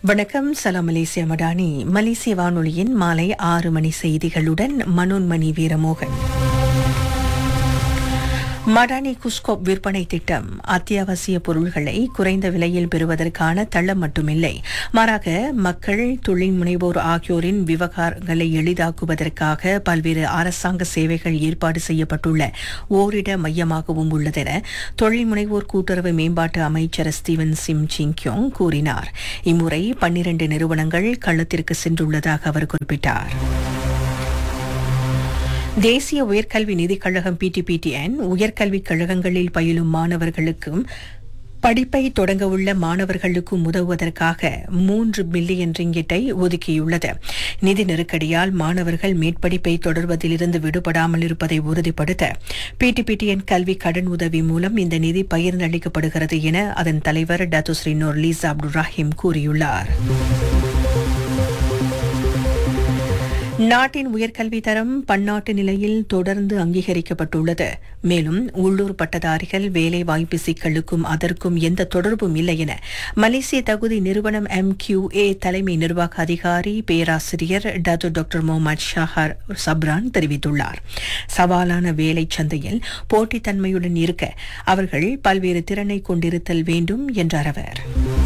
வணக்கம் சலாம் மலேசியா மடானி மலேசிய வானொலியின் மாலை ஆறு மணி செய்திகளுடன் மனோன்மணி வீரமோகன் மடானி குஸ்கோப் விற்பனை திட்டம் அத்தியாவசிய பொருள்களை குறைந்த விலையில் பெறுவதற்கான தளம் மட்டுமில்லை மாறாக மக்கள் தொழில் முனைவோர் ஆகியோரின் விவகாரங்களை எளிதாக்குவதற்காக பல்வேறு அரசாங்க சேவைகள் ஏற்பாடு செய்யப்பட்டுள்ள ஓரிட மையமாகவும் உள்ளதென தொழில் முனைவோர் கூட்டுறவு மேம்பாட்டு அமைச்சர் ஸ்டீவன் சிம் சிங்க்யோங் கூறினார் இம்முறை பன்னிரண்டு நிறுவனங்கள் களத்திற்கு சென்றுள்ளதாக அவர் குறிப்பிட்டார் தேசிய உயர்கல்வி நிதிக் கழகம் பிடிபிடிஎன் உயர்கல்விக் கழகங்களில் பயிலும் மாணவர்களுக்கும் படிப்பை தொடங்க உள்ள மாணவர்களுக்கும் உதவுவதற்காக மூன்று பில்லியன் ரிங்கிட்டை ஒதுக்கியுள்ளது நிதி நெருக்கடியால் மாணவர்கள் மேற்படிப்பை தொடர்வதிலிருந்து விடுபடாமல் இருப்பதை உறுதிப்படுத்த பிடிபிடிஎன் கல்வி கடன் உதவி மூலம் இந்த நிதி பகிர்ந்தளிக்கப்படுகிறது என அதன் தலைவர் டத்துஸ்ரீ நோர்லீஸ் அப்துல் ராஹிம் கூறியுள்ளார் நாட்டின் உயர்கல்வி தரம் பன்னாட்டு நிலையில் தொடர்ந்து அங்கீகரிக்கப்பட்டுள்ளது மேலும் உள்ளூர் பட்டதாரிகள் வேலை வாய்ப்பு சிக்கலுக்கும் அதற்கும் எந்த தொடர்பும் இல்லை என மலேசிய தகுதி நிறுவனம் எம் ஏ தலைமை நிர்வாக அதிகாரி பேராசிரியர் டத்து டாக்டர் முகமது ஷாஹர் சப்ரான் தெரிவித்துள்ளார் சவாலான வேலை சந்தையில் போட்டித்தன்மையுடன் இருக்க அவர்கள் பல்வேறு திறனை கொண்டிருத்தல் வேண்டும் என்றார் அவர்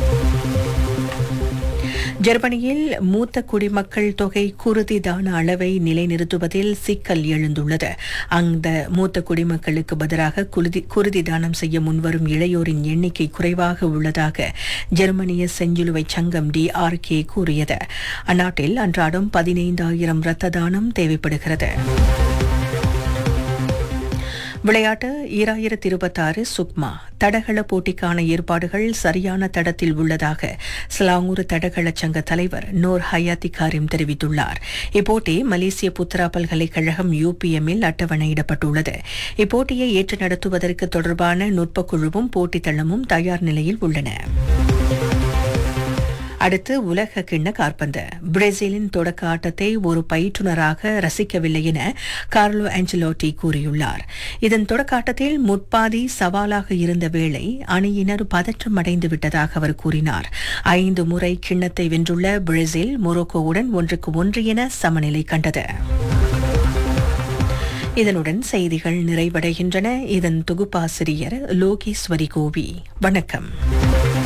ஜெர்மனியில் மூத்த குடிமக்கள் தொகை குருதி தான அளவை நிலைநிறுத்துவதில் சிக்கல் எழுந்துள்ளது அந்த மூத்த குடிமக்களுக்கு பதிலாக குருதி குருதி தானம் செய்ய முன்வரும் இளையோரின் எண்ணிக்கை குறைவாக உள்ளதாக ஜெர்மனிய செஞ்சிலுவை சங்கம் டிஆர்கே கூறியது அந்நாட்டில் அன்றாடம் பதினைந்தாயிரம் இரத்த தானம் தேவைப்படுகிறது விளையாட்டு ஈராயிரத்தி இருபத்தாறு சுக்மா தடகள போட்டிக்கான ஏற்பாடுகள் சரியான தடத்தில் உள்ளதாக சிலாங்கூர் தடகள சங்க தலைவர் நூர் ஹயாத்தி காரிம் தெரிவித்துள்ளார் இப்போட்டி மலேசிய புத்ரா பல்கலைக்கழகம் யூபிஎம்மில் அட்டவணையிடப்பட்டுள்ளது இப்போட்டியை ஏற்று நடத்துவதற்கு தொடர்பான நுட்பக்குழுவும் போட்டித் தளமும் தயார் நிலையில் உள்ளன அடுத்து உலக கிண்ண காற்பந்து பிரேசிலின் தொடக்க ஆட்டத்தை ஒரு பயிற்றுனராக ரசிக்கவில்லை என கார்லோ ஆஞ்சலோட்டி கூறியுள்ளார் இதன் தொடக்க ஆட்டத்தில் முற்பாதி சவாலாக இருந்த வேளை அணியினர் பதற்றம் அடைந்து விட்டதாக அவர் கூறினார் ஐந்து முறை கிண்ணத்தை வென்றுள்ள பிரேசில் மொரோக்கோவுடன் ஒன்றுக்கு ஒன்று என சமநிலை கண்டது இதனுடன் செய்திகள் நிறைவடைகின்றன இதன் தொகுப்பாசிரியர் லோகேஸ்வரி கோவி வணக்கம்